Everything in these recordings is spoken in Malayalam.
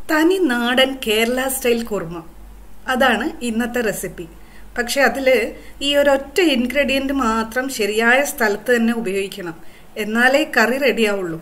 തനി നാടൻ കേരള സ്റ്റൈൽ കുറുമ അതാണ് ഇന്നത്തെ റെസിപ്പി പക്ഷെ അതിൽ ഈ ഒരൊറ്റ ഇൻഗ്രീഡിയൻറ്റ് മാത്രം ശരിയായ സ്ഥലത്ത് തന്നെ ഉപയോഗിക്കണം എന്നാലേ കറി റെഡിയാവുള്ളൂ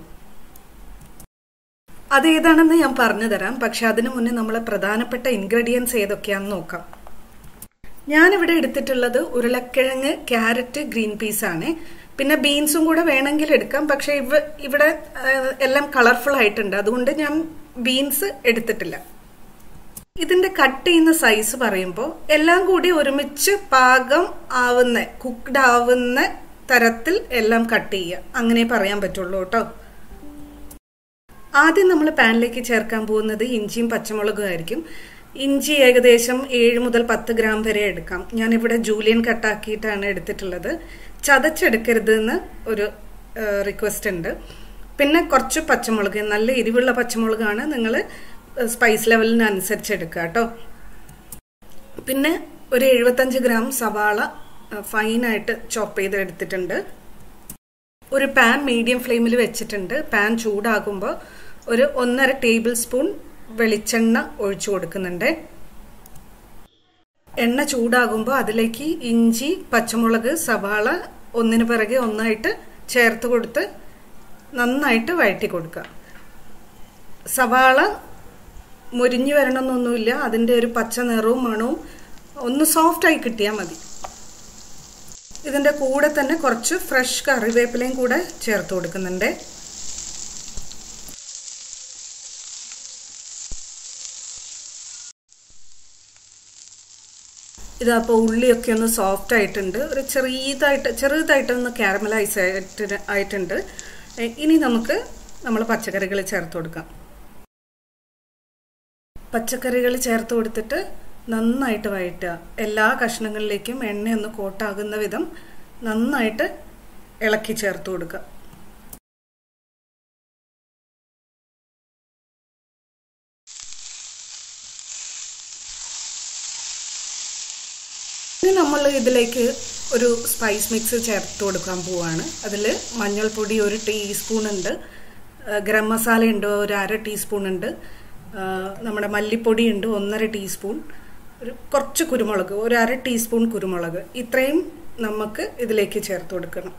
അതേതാണെന്ന് ഞാൻ പറഞ്ഞു തരാം പക്ഷെ അതിനു മുന്നേ നമ്മളെ പ്രധാനപ്പെട്ട ഇൻഗ്രീഡിയൻസ് ഏതൊക്കെയാണെന്ന് നോക്കാം ഞാനിവിടെ എടുത്തിട്ടുള്ളത് ഉരുളക്കിഴങ്ങ് ക്യാരറ്റ് ഗ്രീൻ പീസ് ആണ് പിന്നെ ബീൻസും കൂടെ വേണമെങ്കിൽ എടുക്കാം പക്ഷെ ഇവ ഇവിടെ എല്ലാം കളർഫുൾ ആയിട്ടുണ്ട് അതുകൊണ്ട് ഞാൻ ബീൻസ് എടുത്തിട്ടില്ല ഇതിന്റെ കട്ട് ചെയ്യുന്ന സൈസ് പറയുമ്പോൾ എല്ലാം കൂടി ഒരുമിച്ച് പാകം ആവുന്ന കുക്ക്ഡ് ആവുന്ന തരത്തിൽ എല്ലാം കട്ട് ചെയ്യുക അങ്ങനെ പറയാൻ പറ്റുള്ളൂ കേട്ടോ ആദ്യം നമ്മൾ പാനിലേക്ക് ചേർക്കാൻ പോകുന്നത് ഇഞ്ചിയും പച്ചമുളകും ആയിരിക്കും ഇഞ്ചി ഏകദേശം ഏഴ് മുതൽ പത്ത് ഗ്രാം വരെ എടുക്കാം ഞാനിവിടെ ജൂലിയൻ കട്ടാക്കിയിട്ടാണ് എടുത്തിട്ടുള്ളത് ചതച്ചെടുക്കരുത് എന്ന് ഒരു റിക്വസ്റ്റ് ഉണ്ട് പിന്നെ കുറച്ച് പച്ചമുളക് നല്ല എരിവുള്ള പച്ചമുളകാണ് നിങ്ങൾ സ്പൈസ് ലെവലിനനുസരിച്ച് എടുക്കുക കേട്ടോ പിന്നെ ഒരു എഴുപത്തഞ്ച് ഗ്രാം സവാള ഫൈനായിട്ട് ചോപ്പ് ചെയ്ത് എടുത്തിട്ടുണ്ട് ഒരു പാൻ മീഡിയം ഫ്ലെയിമിൽ വെച്ചിട്ടുണ്ട് പാൻ ചൂടാകുമ്പോൾ ഒരു ഒന്നര ടേബിൾ സ്പൂൺ വെളിച്ചെണ്ണ ഒഴിച്ചു കൊടുക്കുന്നുണ്ട് എണ്ണ ചൂടാകുമ്പോൾ അതിലേക്ക് ഇഞ്ചി പച്ചമുളക് സവാള ഒന്നിനു പിറകെ ഒന്നായിട്ട് ചേർത്ത് കൊടുത്ത് നന്നായിട്ട് വഴറ്റി കൊടുക്കുക സവാള മുരിഞ്ഞു വരണമെന്നൊന്നുമില്ല അതിൻ്റെ ഒരു പച്ച നിറവും മണവും ഒന്ന് സോഫ്റ്റായി കിട്ടിയാൽ മതി ഇതിൻ്റെ കൂടെ തന്നെ കുറച്ച് ഫ്രഷ് കറിവേപ്പിലയും കൂടെ ചേർത്ത് കൊടുക്കുന്നുണ്ട് ഇതപ്പോൾ ഉള്ളിയൊക്കെ ഒന്ന് സോഫ്റ്റ് ആയിട്ടുണ്ട് ഒരു ചെറിയതായിട്ട് ചെറുതായിട്ടൊന്ന് കാരമലൈസ് ആയിട്ട് ആയിട്ടുണ്ട് ഇനി നമുക്ക് നമ്മൾ പച്ചക്കറികൾ ചേർത്ത് കൊടുക്കാം പച്ചക്കറികൾ ചേർത്ത് കൊടുത്തിട്ട് നന്നായിട്ട് വഴറ്റുക എല്ലാ കഷ്ണങ്ങളിലേക്കും എണ്ണയൊന്ന് കോട്ടാകുന്ന വിധം നന്നായിട്ട് ഇളക്കി ചേർത്ത് കൊടുക്കുക ഇനി നമ്മൾ ഇതിലേക്ക് ഒരു സ്പൈസ് മിക്സ് ചേർത്ത് കൊടുക്കാൻ പോവാണ് അതിൽ മഞ്ഞൾപ്പൊടി ഒരു ടീസ്പൂൺ ഉണ്ട് ഗരം മസാല ഉണ്ട് ഒരു അര ടീസ്പൂൺ ഉണ്ട് നമ്മുടെ മല്ലിപ്പൊടി ഉണ്ട് ഒന്നര ടീസ്പൂൺ ഒരു കുറച്ച് കുരുമുളക് ഒരു അര ടീസ്പൂൺ കുരുമുളക് ഇത്രയും നമുക്ക് ഇതിലേക്ക് ചേർത്ത് കൊടുക്കണം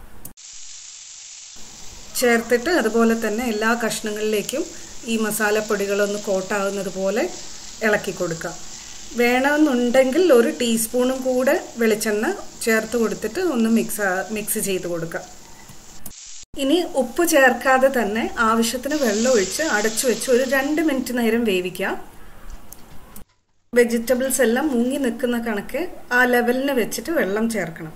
ചേർത്തിട്ട് അതുപോലെ തന്നെ എല്ലാ കഷ്ണങ്ങളിലേക്കും ഈ മസാലപ്പൊടികളൊന്ന് കോട്ടാകുന്നത് പോലെ ഇളക്കി കൊടുക്കാം വേണമെന്നുണ്ടെങ്കിൽ ഒരു ടീസ്പൂണും കൂടെ വെളിച്ചെണ്ണ ചേർത്ത് കൊടുത്തിട്ട് ഒന്ന് മിക്സ് മിക്സ് ചെയ്ത് കൊടുക്കാം ഇനി ഉപ്പ് ചേർക്കാതെ തന്നെ ആവശ്യത്തിന് വെള്ളം ഒഴിച്ച് അടച്ചു വെച്ച് ഒരു രണ്ട് മിനിറ്റ് നേരം വേവിക്കാം വെജിറ്റബിൾസ് എല്ലാം മുങ്ങി നിൽക്കുന്ന കണക്ക് ആ ലെവലിന് വെച്ചിട്ട് വെള്ളം ചേർക്കണം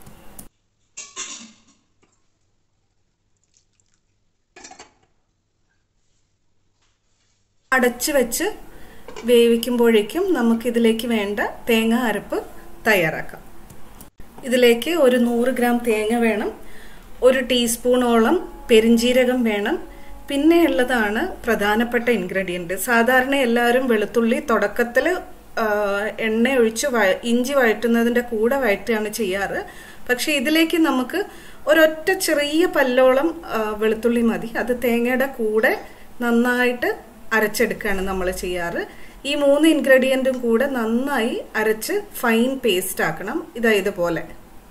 അടച്ചു വെച്ച് വേവിക്കുമ്പോഴേക്കും നമുക്കിതിലേക്ക് വേണ്ട തേങ്ങ അരപ്പ് തയ്യാറാക്കാം ഇതിലേക്ക് ഒരു നൂറ് ഗ്രാം തേങ്ങ വേണം ഒരു ടീസ്പൂണോളം പെരിഞ്ജീരകം വേണം പിന്നെ ഉള്ളതാണ് പ്രധാനപ്പെട്ട ഇൻഗ്രീഡിയൻറ്റ് സാധാരണ എല്ലാവരും വെളുത്തുള്ളി തുടക്കത്തിൽ എണ്ണ ഒഴിച്ച് ഇഞ്ചി വഴറ്റുന്നതിൻ്റെ കൂടെ വഴറ്റുകയാണ് ചെയ്യാറ് പക്ഷെ ഇതിലേക്ക് നമുക്ക് ഒരൊറ്റ ചെറിയ പല്ലോളം വെളുത്തുള്ളി മതി അത് തേങ്ങയുടെ കൂടെ നന്നായിട്ട് അരച്ചെടുക്കുകയാണ് നമ്മൾ ചെയ്യാറ് ഈ മൂന്ന് ഇൻഗ്രീഡിയൻറ്റും കൂടെ നന്നായി അരച്ച് ഫൈൻ പേസ്റ്റ് ആക്കണം ഇതാ ഇതുപോലെ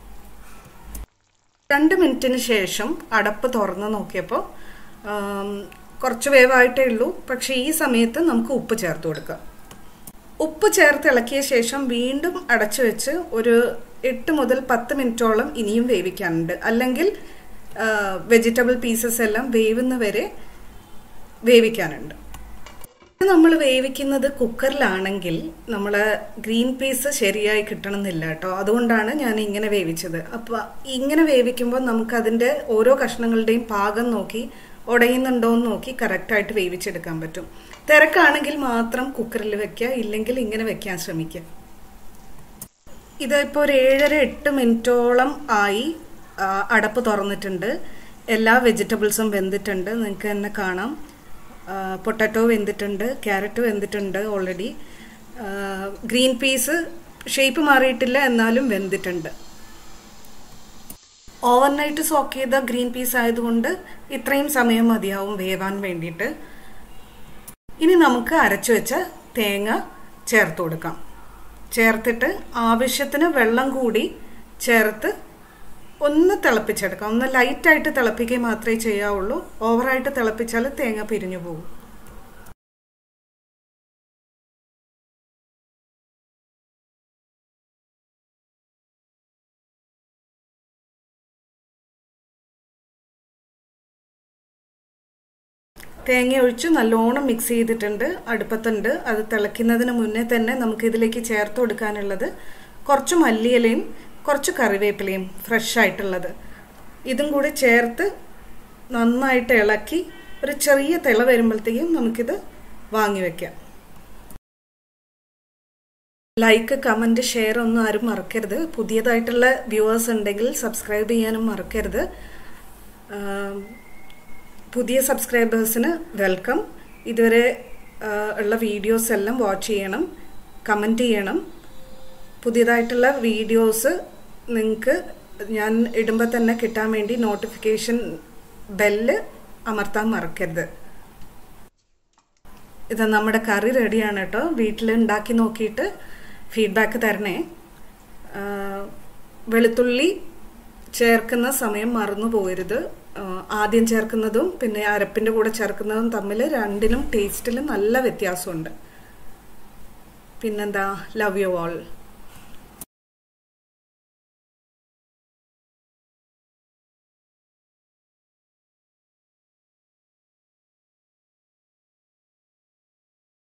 രണ്ട് മിനിറ്റിന് ശേഷം അടപ്പ് തുറന്ന് നോക്കിയപ്പോൾ കുറച്ച് വേവായിട്ടേ ഉള്ളൂ പക്ഷെ ഈ സമയത്ത് നമുക്ക് ഉപ്പ് ചേർത്ത് കൊടുക്കാം ഉപ്പ് ചേർത്ത് ഇളക്കിയ ശേഷം വീണ്ടും അടച്ചു വെച്ച് ഒരു എട്ട് മുതൽ പത്ത് മിനിറ്റോളം ഇനിയും വേവിക്കാനുണ്ട് അല്ലെങ്കിൽ വെജിറ്റബിൾ പീസസ് എല്ലാം വേവുന്ന വരെ വേവിക്കാനുണ്ട് നമ്മൾ വേവിക്കുന്നത് കുക്കറിലാണെങ്കിൽ നമ്മൾ ഗ്രീൻ പീസ് ശരിയായി കിട്ടണമെന്നില്ല കേട്ടോ അതുകൊണ്ടാണ് ഞാൻ ഇങ്ങനെ വേവിച്ചത് അപ്പോൾ ഇങ്ങനെ വേവിക്കുമ്പോൾ നമുക്ക് അതിൻ്റെ ഓരോ കഷ്ണങ്ങളുടെയും പാകം നോക്കി ഉടയുന്നുണ്ടോ എന്ന് നോക്കി കറക്റ്റായിട്ട് വേവിച്ചെടുക്കാൻ പറ്റും തിരക്കാണെങ്കിൽ മാത്രം കുക്കറിൽ വെക്കുക ഇല്ലെങ്കിൽ ഇങ്ങനെ വെക്കാൻ ശ്രമിക്കുക ഇതിപ്പോൾ ഒരു ഏഴര എട്ട് മിനിറ്റോളം ആയി അടപ്പ് തുറന്നിട്ടുണ്ട് എല്ലാ വെജിറ്റബിൾസും വെന്തിട്ടുണ്ട് നിങ്ങൾക്ക് തന്നെ കാണാം പൊട്ടാറ്റോ വെന്തിട്ടുണ്ട് ക്യാരറ്റ് വെന്തിട്ടുണ്ട് ഓൾറെഡി ഗ്രീൻ പീസ് ഷേപ്പ് മാറിയിട്ടില്ല എന്നാലും വെന്തിട്ടുണ്ട് ഓവർനൈറ്റ് സോക്ക് ചെയ്ത ഗ്രീൻ പീസ് ആയതുകൊണ്ട് ഇത്രയും സമയം മതിയാവും വേവാൻ വേണ്ടിയിട്ട് ഇനി നമുക്ക് അരച്ചു വെച്ച തേങ്ങ ചേർത്ത് കൊടുക്കാം ചേർത്തിട്ട് ആവശ്യത്തിന് വെള്ളം കൂടി ചേർത്ത് ഒന്ന് തിളപ്പിച്ചെടുക്കാം ഒന്ന് ലൈറ്റായിട്ട് തിളപ്പിക്കുക മാത്രമേ ചെയ്യാവുള്ളൂ ഓവറായിട്ട് തിളപ്പിച്ചാൽ തേങ്ങ പിരിഞ്ഞു പോകും തേങ്ങ ഒഴിച്ച് നല്ലോണം മിക്സ് ചെയ്തിട്ടുണ്ട് അടുപ്പത്തുണ്ട് അത് തിളയ്ക്കുന്നതിന് മുന്നേ തന്നെ നമുക്ക് ഇതിലേക്ക് ചേർത്ത് കൊടുക്കാനുള്ളത് കുറച്ച് മല്ലിയിലയും കുറച്ച് കറിവേപ്പിലയും ഫ്രഷ് ആയിട്ടുള്ളത് ഇതും കൂടി ചേർത്ത് നന്നായിട്ട് ഇളക്കി ഒരു ചെറിയ തിള വരുമ്പോഴത്തേക്കും നമുക്കിത് വാങ്ങി വെക്കാം ലൈക്ക് കമൻറ്റ് ഷെയർ ഒന്നും ആരും മറക്കരുത് പുതിയതായിട്ടുള്ള വ്യൂവേഴ്സ് ഉണ്ടെങ്കിൽ സബ്സ്ക്രൈബ് ചെയ്യാനും മറക്കരുത് പുതിയ സബ്സ്ക്രൈബേഴ്സിന് വെൽക്കം ഇതുവരെ ഉള്ള വീഡിയോസ് എല്ലാം വാച്ച് ചെയ്യണം കമൻറ്റ് ചെയ്യണം പുതിയതായിട്ടുള്ള വീഡിയോസ് നിങ്ങൾക്ക് ഞാൻ ഇടുമ്പോൾ തന്നെ കിട്ടാൻ വേണ്ടി നോട്ടിഫിക്കേഷൻ ബെല്ല് അമർത്താൻ മറക്കരുത് ഇത് നമ്മുടെ കറി റെഡിയാണ് കേട്ടോ വീട്ടിൽ ഉണ്ടാക്കി നോക്കിയിട്ട് ഫീഡ്ബാക്ക് തരണേ വെളുത്തുള്ളി ചേർക്കുന്ന സമയം മറന്നു പോകരുത് ആദ്യം ചേർക്കുന്നതും പിന്നെ അരപ്പിൻ്റെ കൂടെ ചേർക്കുന്നതും തമ്മിൽ രണ്ടിനും ടേസ്റ്റിൽ നല്ല വ്യത്യാസമുണ്ട് പിന്നെന്താ ലവ് യു ഓൾ